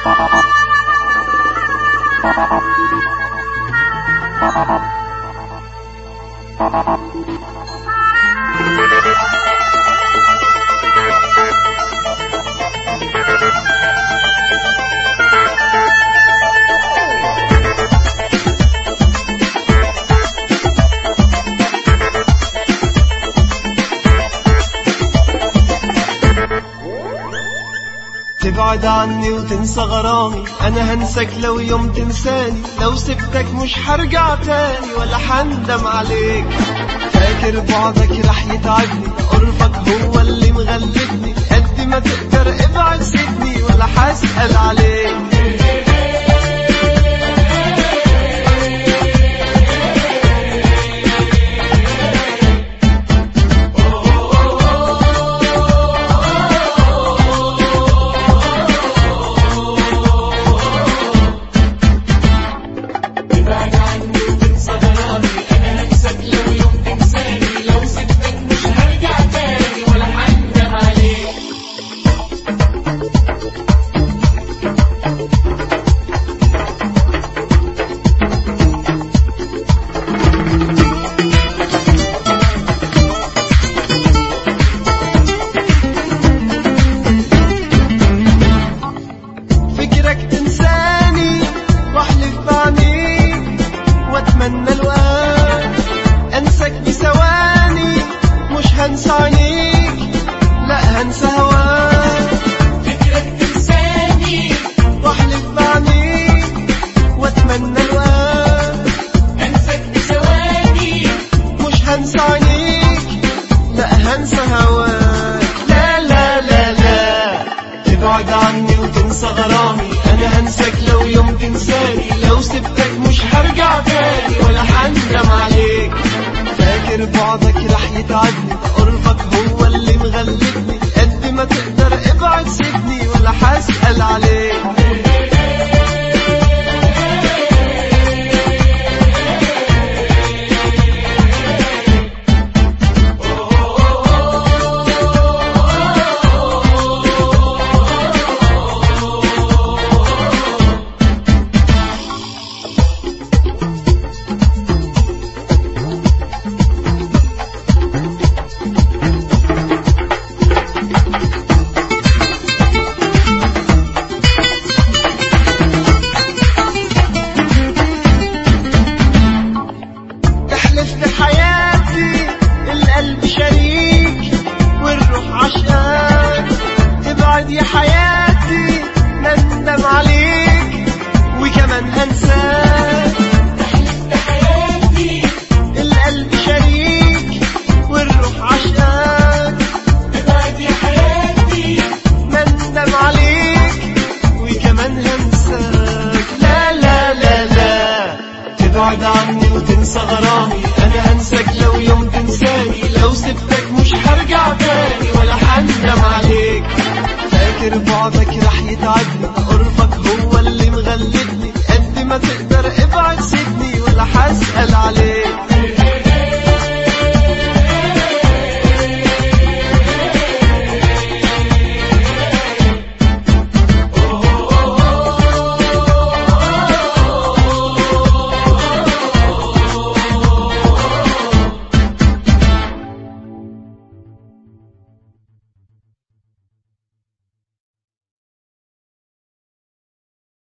تبعد عني وتنسى غرامي انا هنساك لو يوم تنساني لو سبتك مش هرجع تاني ولا حندم عليك فاكر بعدك رح يتعبني قربك هو اللي مغلبني قد ما تقدر ابعد سيبني ولا حسأل عليك ابعد عني وتنسى غرامي انا هنساك لو يوم تنساني لو سبتك مش هرجع تاني ولا هندم عليك فكرك تنساني واحلف بعينيك واتمنى الوقت انساك بثواني مش هنسى عينيك لا هنسى هواك فكرك تنساني واحلف بعينيك واتمنى الوقت انساك بثواني مش هنسى عينيك لا هنسى هواك لا لا لا لا تبعد عني وتنسى غرامي انا هنساك لو يوم تنساني لو سبتك مش هرجع تاني ولا حندم عليك فاكر بعدك رح يتعبني قربك هو اللي مغلبني قد ما تقدر ابعد سيبني ولا حسأل عليك تحلف بحياتي القلب شريك والروح عشقاك تبعد يا حياتي ندم عليك وكمان هنساك بحياتي القلب شريك والروح عشقاك ابعد يا حياتي ندم عليك وكمان هنساك لا لا لا لا تبعد عني وتنسى غرامي انا هنساك لو يوم تنساني لو سبتك مش هرجع تاني ولا حندم عليك فاكر بعدك رح يتعبني قربك هو اللي مغلبني قد ما تقدر ابعد سيبني ولا حسأل عليك